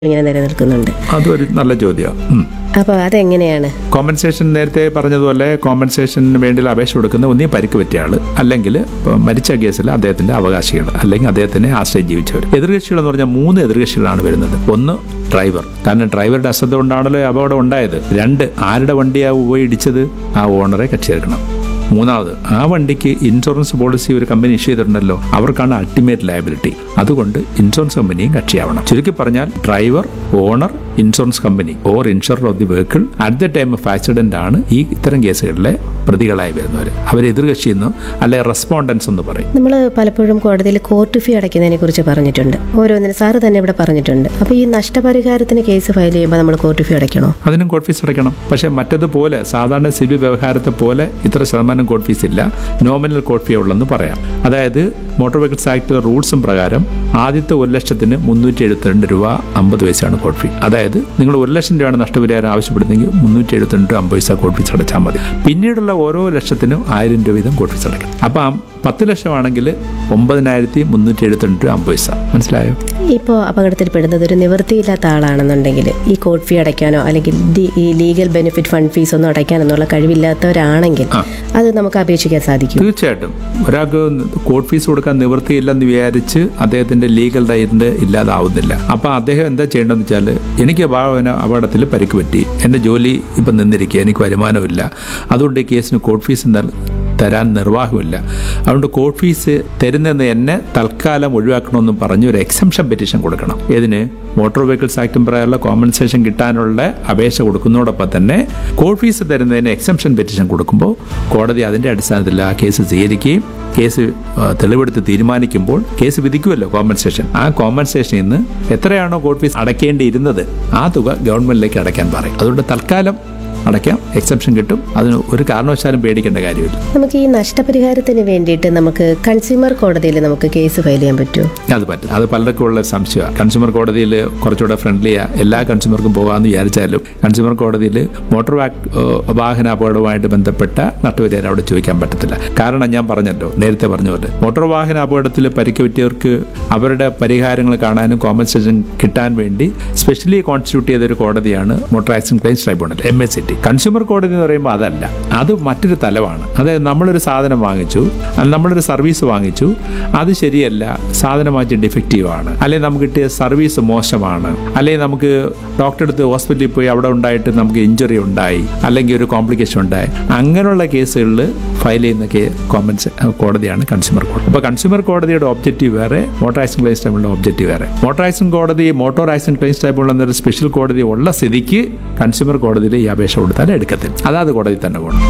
ഇങ്ങനെ നിലനിൽക്കുന്നുണ്ട് അതൊരു നല്ല ചോദ്യമാണ് അപ്പോൾ അതെങ്ങനെയാണ് കോമ്പൻസേഷൻ നേരത്തെ പറഞ്ഞതുപോലെ കോമ്പൻസേഷന് വേണ്ടി അപേക്ഷ കൊടുക്കുന്ന ഒന്നീ പരിക്ക് പറ്റിയ ആള് അല്ലെങ്കിൽ ഇപ്പൊ മരിച്ച കേസിൽ അദ്ദേഹത്തിന്റെ അവകാശികൾ അല്ലെങ്കിൽ അദ്ദേഹത്തിനെ ആശ്രയം ജീവിച്ചവർ എതിർകക്ഷികൾ എന്ന് പറഞ്ഞാൽ മൂന്ന് എതിർകക്ഷികളാണ് വരുന്നത് ഒന്ന് ഡ്രൈവർ കാരണം ഡ്രൈവറുടെ അശ്രദ്ധ കൊണ്ടാണല്ലോ ഈ അപകടം ഉണ്ടായത് രണ്ട് ആരുടെ വണ്ടിയാ പോയി ഇടിച്ചത് ആ ഓണറെ കക്ഷി ചേർക്കണം മൂന്നാമത് ആ വണ്ടിക്ക് ഇൻഷുറൻസ് പോളിസി ഒരു കമ്പനി ഇഷ്യൂ ചെയ്തിട്ടുണ്ടല്ലോ അവർക്കാണ് അൾട്ടിമേറ്റ് ലയബിലിറ്റി അതുകൊണ്ട് ഇൻഷുറൻസ് കമ്പനിയും കക്ഷിയാവണം ചുരുക്കി പറഞ്ഞാൽ driver owner insurance company or insurer of the vehicle at the time of accident ആണ് ഈ ഇത്തരം കേസുകളിലെ പ്രതികളായി വരുന്നവർ അവർ എതിർകക്ഷിയെന്നോ അല്ലെ റെസ്പോണ്ടൻസ് എന്ന് പറയും നമ്മൾ പലപ്പോഴും കോടതിയിൽ കോർട്ട് ഫീ അടയ്ക്കുന്നതിനെ കുറിച്ച് പറഞ്ഞിട്ടുണ്ട് ഓരോന്നിനും സാറ് തന്നെ ഇവിടെ പറഞ്ഞിട്ടുണ്ട് അപ്പോൾ ഈ നഷ്ടപരിഹാരത്തിന് കേസ് ഫയൽ ചെയ്യുമ്പോൾ നമ്മൾ കോർട്ട് ഫീ അടയ്ക്കണോ അതിനും കോഡ് ഫീസ് അടയ്ക്കണം പക്ഷേ മറ്റതുപോലെ സാധാരണ സിവിൽ വ്യവഹാരത്തെ പോലെ ഇത്ര ശതമാനം കോഡ് ഫീസ് ഇല്ല നോമിനൽ കോഡ് ഫീ ഉള്ളെന്ന് പറയാം അതായത് മോട്ടോർ വെഹിക്കിൾസ് ആക്ടിലെ റൂൾസും പ്രകാരം ആദ്യത്തെ ഒരു ലക്ഷത്തിന് മുന്നൂറ്റി എഴുപത്തിരണ്ട് രൂപ അമ്പത് പൈസയാണ് കോഡ് ഫീ അതായത് നിങ്ങൾ ഒരു ലക്ഷം രൂപയാണ് നഷ്ടപരിഹാരം ആവശ്യപ്പെടുന്നെങ്കിൽ മുന്നൂറ്റി എഴുപത്തിരണ്ട് രൂപ അമ്പത് പൈസ കോഡ് ഫീസ് അടച്ചാൽ മതി പിന്നീടുള്ള ഓരോ ലക്ഷത്തിനും ആയിരം രൂപ വീതം കോഡ് ഫീസ് അടയ്ക്കണം അപ്പം പത്ത് ലക്ഷമാണെങ്കിൽ ഒമ്പതിനായിരത്തി മുന്നൂറ്റി എഴുപത്തിരണ്ട് രൂപ അമ്പത് പൈസ മനസ്സിലായോ ഇപ്പോൾ അപകടത്തിൽ പെടുന്നത് ഒരു നിവൃത്തിയില്ലാത്ത ആളാണെന്നുണ്ടെങ്കിൽ ഈ കോർട്ട് ഫീ അടയ്ക്കാനോ അല്ലെങ്കിൽ ദി- ഈ ലീഗൽ ബെനിഫിറ്റ് ഫണ്ട് ഫീസ് ഒന്നും അടയ്ക്കാനെന്നുള്ള കഴിവില്ലാത്തവരാണെങ്കിൽ അത് നമുക്ക് അപേക്ഷിക്കാൻ സാധിക്കും തീർച്ചയായിട്ടും ഒരാൾക്ക് കോർട്ട് ഫീസ് കൊടുക്കാൻ നിവൃത്തിയില്ലെന്ന് വിചാരിച്ച് അദ്ദേഹത്തിന്റെ ലീഗൽ റൈറ്റ് ഇല്ലാതാവുന്നില്ല അപ്പൊ അദ്ദേഹം എന്താ ചെയ്യേണ്ടതെന്ന് വെച്ചാൽ എനിക്ക് ഭാവന അപകടത്തിൽ പരിക്ക് പറ്റി എന്റെ ജോലി ഇപ്പം നിന്നിരിക്കുക എനിക്ക് വരുമാനമില്ല അതുകൊണ്ട് ഈ കേസിന് കോർട്ട് ഫീസ് എന്നാൽ തരാൻ നിർവാഹമില്ല അതുകൊണ്ട് കോർട്ട് ഫീസ് തരുന്നെന്ന് എന്നെ തൽക്കാലം ഒഴിവാക്കണമെന്നും പറഞ്ഞ് ഒരു എക്സംഷൻ പെറ്റീഷൻ കൊടുക്കണം ഏതിന് മോട്ടോർ വെഹിക്കിൾസ് ആക്ടും പ്രകാരമുള്ള കോമ്പൻസേഷൻ കിട്ടാനുള്ള അപേക്ഷ കൊടുക്കുന്നതോടൊപ്പം തന്നെ കോർട്ട് ഫീസ് തരുന്നതിന് എക്സംഷൻ പെറ്റീഷൻ കൊടുക്കുമ്പോൾ കോടതി അതിന്റെ അടിസ്ഥാനത്തിൽ ആ കേസ് സ്വീകരിക്കുകയും കേസ് ആ, തെളിവെടുത്ത് തീരുമാനിക്കുമ്പോൾ കേസ് വിധിക്കുമല്ലോ കോമ്പൻസേഷൻ ആ കോമ്പൻസേഷനിൽ നിന്ന് എത്രയാണോ കോർട്ട് ഫീസ് അടയ്ക്കേണ്ടിയിരുന്നത് ആ തുക ഗവൺമെന്റിലേക്ക് അടയ്ക്കാൻ പറയും അതുകൊണ്ട് തൽക്കാലം അടയ്ക്കാം എക്സെപ്ഷൻ കിട്ടും അതിന് ഒരു കാരണവശാലും പേടിക്കേണ്ട കാര്യമില്ല നമുക്ക് ഈ നഷ്ടപരിഹാരത്തിന് വേണ്ടിയിട്ട് നമുക്ക് കൺസ്യൂമർ കോടതിയിൽ നമുക്ക് കേസ് ഫയൽ ചെയ്യാൻ പറ്റുമോ അത് പറ്റും അത് പലർക്കും ഉള്ള സംശയമാണ് കൺസ്യൂമർ കോടതിയിൽ കുറച്ചുകൂടെ ഫ്രണ്ട്ലിയാ എല്ലാ കൺസ്യൂമർക്കും പോകാമെന്ന് വിചാരിച്ചാലും കൺസ്യൂമർ കോടതിയിൽ മോട്ടോർ വാക്- ഏഹ് വാഹന അപകടവുമായിട്ട് ബന്ധപ്പെട്ട നട്ടുപരിഹാരം അവിടെ ചോദിക്കാൻ പറ്റത്തില്ല കാരണം ഞാൻ പറഞ്ഞല്ലോ നേരത്തെ പറഞ്ഞ പോലെ മോട്ടോർ വാഹന അപകടത്തിൽ പരിക്ക് പറ്റിയവർക്ക് അവരുടെ പരിഹാരങ്ങൾ കാണാനും കോമ്പൻസേഷൻ കിട്ടാൻ വേണ്ടി സ്പെഷ്യലി കോൺസ്റ്റിറ്റ്യൂട്ട് ചെയ്ത ഒരു കോടതിയാണ് motor accident claims tribunal M S C T consumer കോടതി എന്ന് പറയുമ്പോൾ അതല്ല അത് മറ്റൊരു തലമാണ് അതായത് നമ്മളൊരു സാധനം വാങ്ങിച്ചു അല്ല നമ്മളൊരു സർവീസ് വാങ്ങിച്ചു അത് ശരിയല്ല സാധനം വാങ്ങിച്ച് ഡിഫക്റ്റീവ് ആണ് അല്ലെങ്കിൽ നമുക്ക് കിട്ടിയ സർവീസ് മോശമാണ് അല്ലെങ്കിൽ നമുക്ക് ഡോക്ടറെ അടുത്ത് ഹോസ്പിറ്റലിൽ പോയി അവിടെ ഉണ്ടായിട്ട് നമുക്ക് ഇഞ്ചുറി ഉണ്ടായി അല്ലെങ്കിൽ ഒരു കോംപ്ലിക്കേഷൻ ഉണ്ടായി അങ്ങനെയുള്ള കേസുകളിൽ ഫയൽ ചെയ്യുന്ന കേ കോമ്പൻസ് കോടതിയാണ് കൺസ്യൂമർ കോടതി അപ്പോൾ കൺസ്യൂമർ കോടതിയുടെ ഒബ്ജക്റ്റീവ് വേറെ മോട്ടോർ ആക്സിഡന്റ് ക്ലെയിംസ് ട്രൈബ്യൂണലിന്റെ ഒബ്ജക്റ്റീവ് വേറെ മോട്ടോർ ആക്സിഡന്റ് കോടതി മോട്ടോർ ആക്സിഡന്റ് ക്ലെയിംസ് ട്രൈബ്യൂണൽ എന്നൊരു സ്പെഷ്യൽ കോടതി ഉള്ള സ്ഥിതിക്ക് കൺസ്യൂമർ കോടതിയിൽ ഈ അപേക്ഷ കൊടുത്താൽ എടുക്കത്തില്ല അതാത് കോടതി തന്നെ പോകണം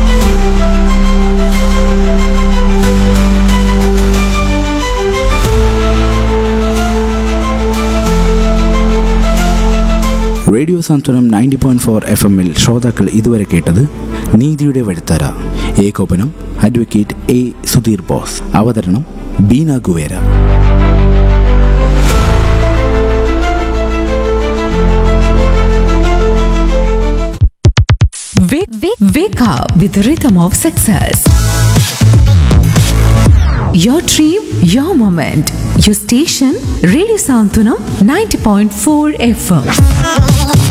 radio Santhwanam ninety point four F എമ്മിൽ ശ്രോതാക്കൾ ഇതുവരെ കേട്ടത് നീതിയുടെ വഴിത്തര ഏകോപനം അഡ്വക്കേറ്റ് എ സുധീർ ബോസ് അവതരണം Beena Guevara Wake, wake, wake up with the rhythm of success. Your dream, your moment. Your station, Radio Santunam 90.4 FM.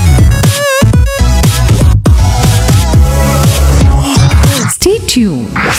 Stay tuned.